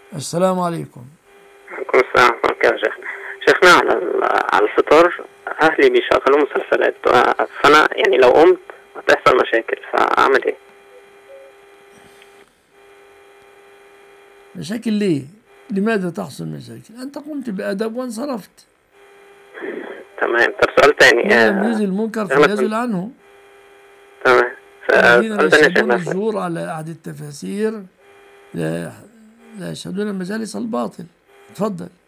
السلام عليكم عليكم السلام ورحمة الله يا شيخنا شيخنا على ال- على الفطار أهلي بيشغلوا مسلسلات فأنا يعني لو قمت هتحصل مشاكل فأعمل إيه؟ مشاكل ليه لماذا تحصل مشاكل أنت قمت بأدب وانصرفت تمام طب سؤال تاني من لم آه، يزل المنكر أنا فليزل عنه تمام آه، الذين لا سؤال تاني يا يشهدون شيخنا الزور على أحد التفاسير لا لا يشهدون مجالس الباطل تفضل